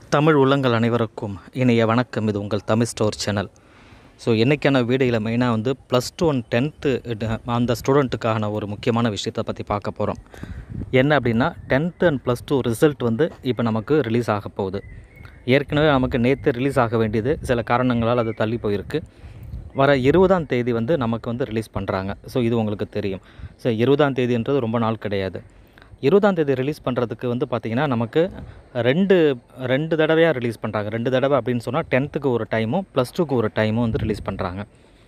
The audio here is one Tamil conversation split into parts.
தமிழ் உள்ளங்கள் அனைவருக்கும் இனிய வணக்கம் இது உங்கள் தமிழ் ஸ்டோர் சேனல் ஸோ இன்றைக்கான வீடியோவில் மெயினாக வந்து ப்ளஸ் டூ அண்ட் டென்த்து அந்த ஸ்டூடெண்ட்டுக்கான ஒரு முக்கியமான விஷயத்தை பற்றி பார்க்க போகிறோம் என்ன அப்படின்னா tenth and plus two result வந்து இப்போ நமக்கு ரிலீஸ் ஆக போகுது ஏற்கனவே நமக்கு நேற்று ரிலீஸ் ஆக வேண்டியது சில காரணங்களால் அது தள்ளி போயிருக்கு வர இருபதாம் தேதி வந்து நமக்கு வந்து ரிலீஸ் பண்ணுறாங்க ஸோ இது உங்களுக்கு தெரியும் ஸோ இருபதாம் தேதின்றது ரொம்ப நாள் கிடையாது இருபதாம் தேதி ரிலீஸ் பண்ணுறதுக்கு வந்து பார்த்திங்கன்னா நமக்கு ரெண்டு ரெண்டு தடவையாக ரிலீஸ் பண்ணுறாங்க ரெண்டு தடவை அப்படின்னு சொன்னால் டென்த்துக்கு ஒரு டைமும் ப்ளஸ் டூக்கு ஒரு டைமும் வந்து ரிலீஸ் பண்ணுறாங்க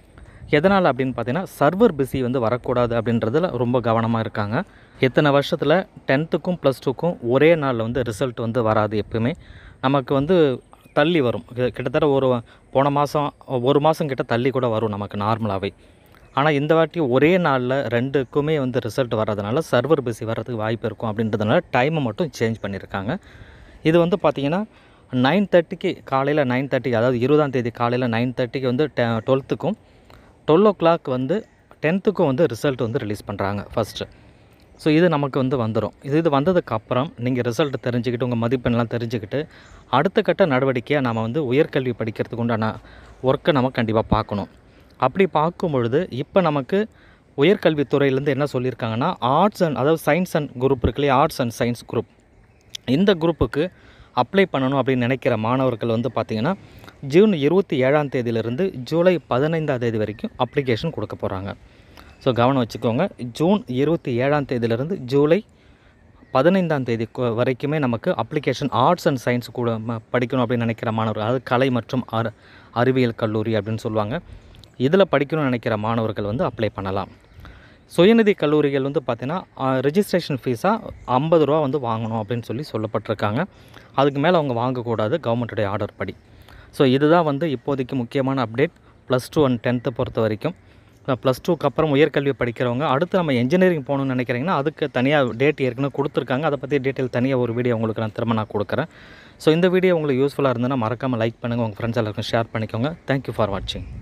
எதனால் அப்படின்னு பார்த்தீங்கன்னா சர்வர் பிஸி வந்து வரக்கூடாது அப்படின்றதுல ரொம்ப கவனமாக இருக்காங்க எத்தனை வருஷத்தில் டென்த்துக்கும் ப்ளஸ் டூக்கும் ஒரே நாளில் வந்து ரிசல்ட் வந்து வராது எப்பவுமே நமக்கு வந்து தள்ளி வரும் கி- கிட்டத்தட்ட ஒரு போன மாதம் ஒரு மாதம் கிட்ட தள்ளி கூட வரும் நமக்கு நார்மலாகவே ஆனால் இந்த வாட்டி ஒரே நாளில் ரெண்டுக்குமே வந்து ரிசல்ட் வர்றதுனால சர்வர் பிஸி வர்றதுக்கு வாய்ப்பு இருக்கும் அப்படின்றதுனால டைமை மட்டும் சேஞ்ச் பண்ணியிருக்காங்க இது வந்து பார்த்திங்கன்னா நைன் தேர்ட்டிக்கு காலையில் நைன் தேர்ட்டிக்கு அதாவது இருபதாம் தேதி காலையில் நைன் தேர்ட்டிக்கு வந்து டெ டுவெல்த்துக்கும் டுவெல் ஓ கிளாக் வந்து டென்த்துக்கும் வந்து ரிசல்ட் வந்து ரிலீஸ் பண்ணுறாங்க ஃபஸ்ட்டு ஸோ இது நமக்கு வந்து வந்துடும் இது இது வந்ததுக்கு அப்புறம் நீங்கள் ரிசல்ட் தெரிஞ்சுக்கிட்டு உங்கள் மதிப்பெண்லாம் தெரிஞ்சுக்கிட்டு அடுத்த கட்ட நடவடிக்கையாக நம்ம வந்து உயர்கல்வி படிக்கிறதுக்கு உண்டான ஒர்க்கை நம்ம கண்டிப்பாக பார்க்கணும் அப்படி பார்க்கும் பொழுது இப்போ நமக்கு உயர்கல்வித்துறையிலேருந்து என்ன சொல்லியிருக்காங்கன்னா ஆர்ட்ஸ் அண்ட் அதாவது சயின்ஸ் அண்ட் குரூப் இருக்கு இல்லையா ஆர்ட்ஸ் அண்ட் சயின்ஸ் குரூப் இந்த குரூப்புக்கு அப்ளை பண்ணணும் அப்படின்னு நினைக்கிற மாணவர்கள் வந்து பார்த்திங்கன்னா ஜூன் இருபத்தி ஏழாம் தேதியிலிருந்து ஜூலை பதினைந்தாம் தேதி வரைக்கும் அப்ளிகேஷன் கொடுக்க போகிறாங்க ஸோ கவனம் வச்சுக்கோங்க ஜூன் இருபத்தி ஏழாம் தேதியிலிருந்து ஜூலை பதினைந்தாம் தேதி கு- வரைக்குமே நமக்கு அப்ளிகேஷன் ஆர்ட்ஸ் அண்ட் சயின்ஸ் கூட ம- படிக்கணும் அப்படின்னு நினைக்கிற மாணவர்கள் அதாவது கலை மற்றும் அற அறிவியல் கல்லூரி அப்படின்னு சொல்லுவாங்க இதில் படிக்கணும்னு நினைக்கிற மாணவர்கள் வந்து அப்ளை பண்ணலாம் சுயநிதி கல்லூரிகள் வந்து பார்த்தீங்கன்னா ரெஜிஸ்ட்ரேஷன் ஃபீஸாக ஐம்பது ரூபா வந்து வாங்கணும் அப்படின்னு சொல்லி சொல்லப்பட்டிருக்காங்க அதுக்கு மேலே அவங்க வாங்கக்கூடாது கவர்மெண்ட்டுடைய ஆர்டர் படி ஸோ இதுதான் வந்து இப்போதைக்கு முக்கியமான அப்டேட் ப்ளஸ் டூ அண்ட் டென்த்தை பொறுத்த வரைக்கும் ப்ளஸ் டூக்கு அப்புறம் உயர்கல்வி படிக்கிறவங்க அடுத்து நம்ம இன்ஜினியரிங் போகணும்னு நினைக்கிறீங்கன்னா அதுக்கு தனியாக டேட் ஏற்கனவே கொடுத்துருக்காங்க அதை பற்றி டீட்டெயில் தனியாக ஒரு வீடியோ உங்களுக்கு நான் திரும்ப நான் கொடுக்குறேன் ஸோ இந்த வீடியோ உங்களுக்கு யூஸ்ஃபுல்லாக இருந்ததுன்னா மறக்காமல் லைக் பண்ணுங்கள் உங்கள் ஃப்ரெண்ட்ஸ் எல்லாருக்கும் ஷேர் பண்ணிக்கோங்க தேங்க்யூ ஃபார் வாட்சிங்